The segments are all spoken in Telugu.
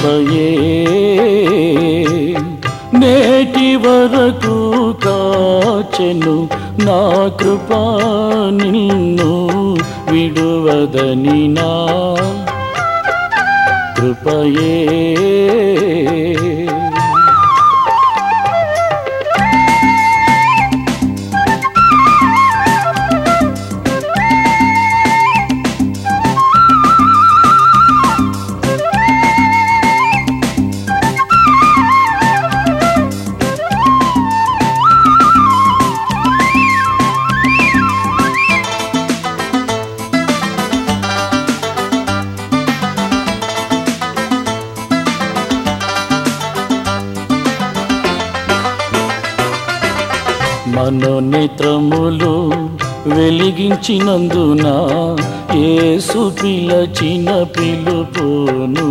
కృపయే నేటి వరకు కాచెను నా కృప నిన్ను విడువదని నా కృపయే మనోనేత్రములు వెలిగించినందున యేసు పిలచిన పిలుపును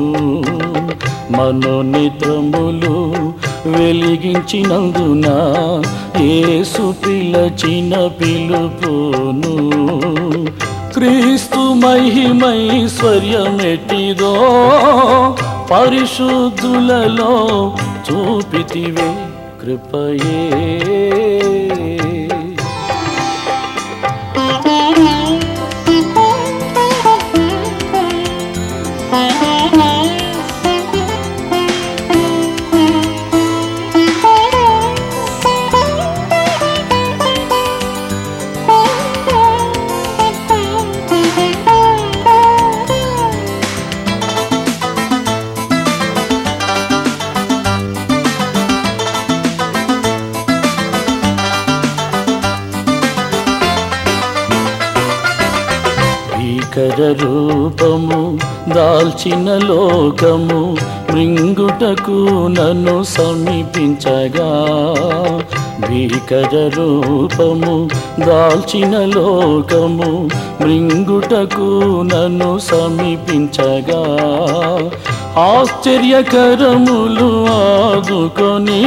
మనోనేత్రములు వెలిగించినందున యేసు పిలచిన పిలుపును క్రీస్తు మహిమైశ్వర్యమెట్టిదో పరిశుద్ధులలో చూపితివే కృపయే భీకర రూపము దాల్చిన లోకము మృంగుటకు నన్ను సమీపించగా భీకర రూపము దాల్చిన లోకము మృంగుటకు నన్ను సమీపించగా ఆశ్చర్యకరములు ఆదుకొని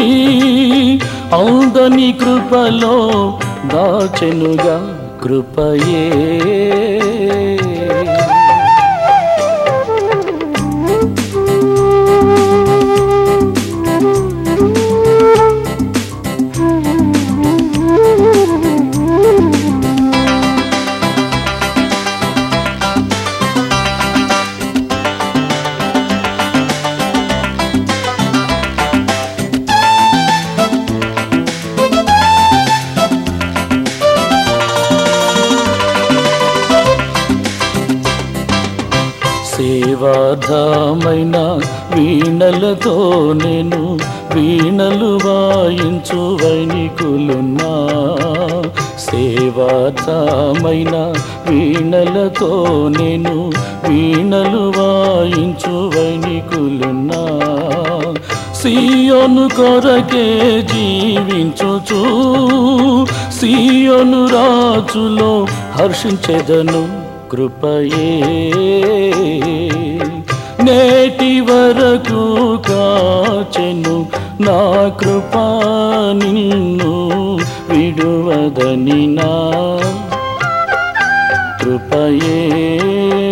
ఔదని కృపలో దాచెనుగా కృపయే సేవాధామైన వీణలతో నేను వీణలు వాయించు వైనికులున్నా సేవాధామైన వీణలతో నేను వీణలు వాయించు వైనికులున్నా సియోను కొరకే జీవించుచు సియోను రాజులో హర్షించెదను కృపయే నేటి వరకు కాచెను నా కృప నిన్ను విడువదని నా కృపయే